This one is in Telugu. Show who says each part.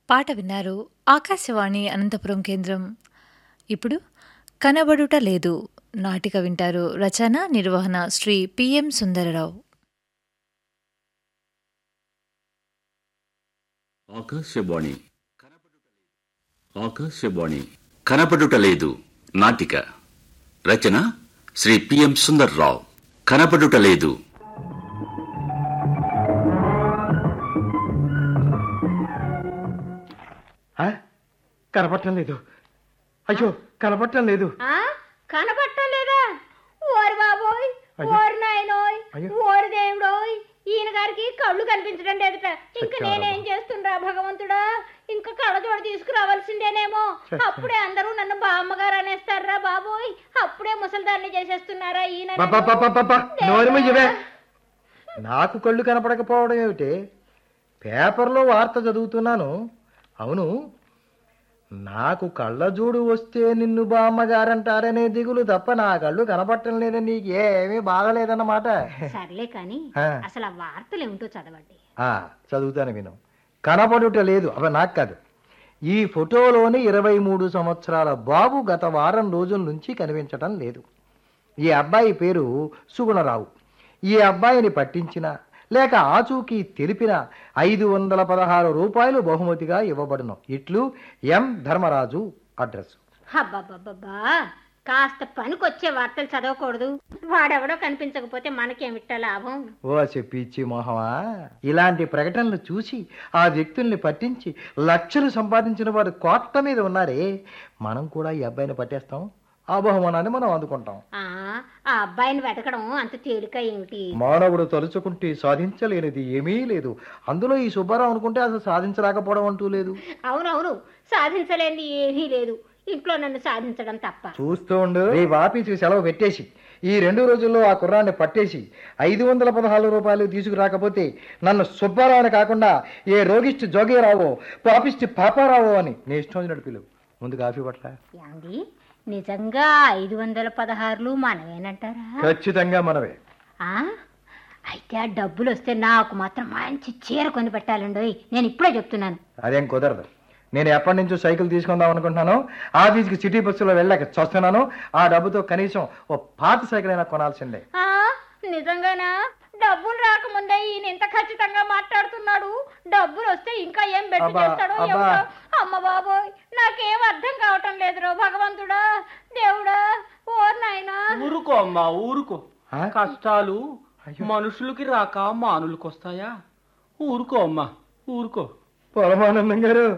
Speaker 1: పాట విన్నారు ఆకాశవాణి అనంతపురం కేంద్రం ఇప్పుడు కనబడుట లేదు నాటిక వింటారు రచన నిర్వహణ శ్రీ పిఎం సుందరరావు
Speaker 2: ఆకాశవాణి ఆకాశవాణి కనపడుట లేదు నాటిక రచన శ్రీ పిఎం సుందర్రావు కనపడుట లేదు
Speaker 3: ఆ? కనపడటం లేదు అయ్యో కనపడటం లేదు
Speaker 4: ఆ కనపడటం లేదా ఓరి బాబోయ్
Speaker 3: అయ్యో.
Speaker 4: ఓరి నాయనోయ్
Speaker 3: అయ్యో.
Speaker 4: ఓరి దేవుడోయ్ ఈయన గారికి కళ్ళు కనిపించడం లేదట ఇంక
Speaker 3: చచ్చావా
Speaker 4: నేనేం చేస్తుండ్రా భగవంతుడా ఇంకా కళ్ళజోడు తీసుకురావాల్సిందేనేమో
Speaker 3: చచ్చా.
Speaker 4: అప్పుడే అందరూ నన్ను బామ్మగారు అనేస్తారా బాబోయ్ అప్పుడే ముసలిదాన్ని చేసేస్తున్నారా ఈయన
Speaker 3: పప్ప నోరు ఇవే నాకు కళ్ళు కనపడకపోవడం ఏమిటి పేపర్లో వార్త చదువుతున్నాను అవును నాకు కళ్ళజోడు వస్తే నిన్ను బామ్మగారంటారనే దిగులు తప్ప నా కళ్ళు కనపడటం లేదని నీకు ఏమీ బాధలేదన్నమాట
Speaker 4: సర్లే కానీ
Speaker 3: ఆ.
Speaker 4: అసలు ఆ వార్తలు ఏమిటో చదవండి
Speaker 3: ఆ, చదువుతాను విను కనపడుట లేదు అవ నాకు కాదు ఈ ఫోటోలోని ఇరవై మూడు సంవత్సరాల బాబు గత వారం రోజుల నుంచి కనిపించటం లేదు ఈ అబ్బాయి పేరు సుగుణరావు ఈ అబ్బాయిని పట్టించిన లేక ఆచూకీ తెలిపిన ఐదు వందల పదహారు రూపాయలు బహుమతిగా ఇవ్వబడును ఇట్లు ఎం ధర్మరాజు అడ్రస్
Speaker 4: అబ్బబ్బబ్బబ్బా కాస్త పనికొచ్చే వార్తలు చదవకూడదు వాడెవడో కనిపించకపోతే మనకేమిట్ట లాభం
Speaker 3: ఓ చెప్పిచ్చి మోహమా ఇలాంటి ప్రకటనలు చూసి ఆ వ్యక్తుల్ని పట్టించి లక్షలు సంపాదించిన వారు కోట్ల మీద ఉన్నారే మనం కూడా ఈ అబ్బాయిని పట్టేస్తాం ఆ బహుమానాన్ని మనం అందుకుంటాం
Speaker 4: ఆ ఆ అబ్బాయిని వెతకడం అంత తేలిక ఏమిటి
Speaker 3: మానవుడు తలుచుకుంటే సాధించలేనిది ఏమీ లేదు అందులో ఈ సుబ్బారావు అనుకుంటే అసలు సాధించలేకపోవడం అంటూ లేదు
Speaker 4: అవునవును సాధించలేనిది ఏమీ లేదు ఇంట్లో నన్ను సాధించడం తప్ప
Speaker 3: చూస్తూ ఉండు రేపు ఆఫీసుకి సెలవు పెట్టేసి ఈ రెండు రోజుల్లో ఆ కుర్రాన్ని పట్టేసి ఐదు వందల పదహారు రూపాయలు తీసుకురాకపోతే నన్ను సుబ్బారావు అని కాకుండా ఏ రోగిష్టి జోగేరావో పాపిష్టి పాపారావో అని నీ ఇష్టం వచ్చినట్టు పిలువు ముందు కాఫీ పట్ల
Speaker 4: యాంది నిజంగా ఐదు వందల పదహారులు మనమేనంటారా
Speaker 3: ఖచ్చితంగా మనవే
Speaker 4: ఆ అయితే ఆ డబ్బులు వస్తే నాకు మాత్రం మంచి చీర కొని పెట్టాలండి నేను ఇప్పుడే చెప్తున్నాను
Speaker 3: అదేం కుదరదు నేను ఎప్పటి నుంచో సైకిల్ తీసుకుందాం అనుకుంటున్నాను ఆఫీస్కి సిటీ బస్సులో వెళ్ళాక చూస్తున్నాను ఆ డబ్బుతో కనీసం ఓ పాత సైకిల్ అయినా కొనాల్సిందే
Speaker 4: ఆ నిజంగానా డబ్బులు రాకముందే ఈయన ఇంత ఖచ్చితంగా మాట్లాడుతున్నాడు డబ్బులు వస్తే ఇంకా ఏం బెట్టు
Speaker 3: అబ్బా,
Speaker 4: చేస్తాడో
Speaker 3: అబ్బా.
Speaker 4: ఏమిటో అమ్మ బాబోయ్ నాకేం అర్థం కావటం లేదురో భగవంతుడా దేవుడా ఓ నాయనా
Speaker 5: ఊరుకో అమ్మా ఊరుకో
Speaker 3: ఆ?
Speaker 5: కష్టాలు
Speaker 3: అయ్యో.
Speaker 5: మనుషులకి రాక మానులకి వస్తాయా ఊరుకో అమ్మా ఊరుకో
Speaker 3: పరమానందం గారు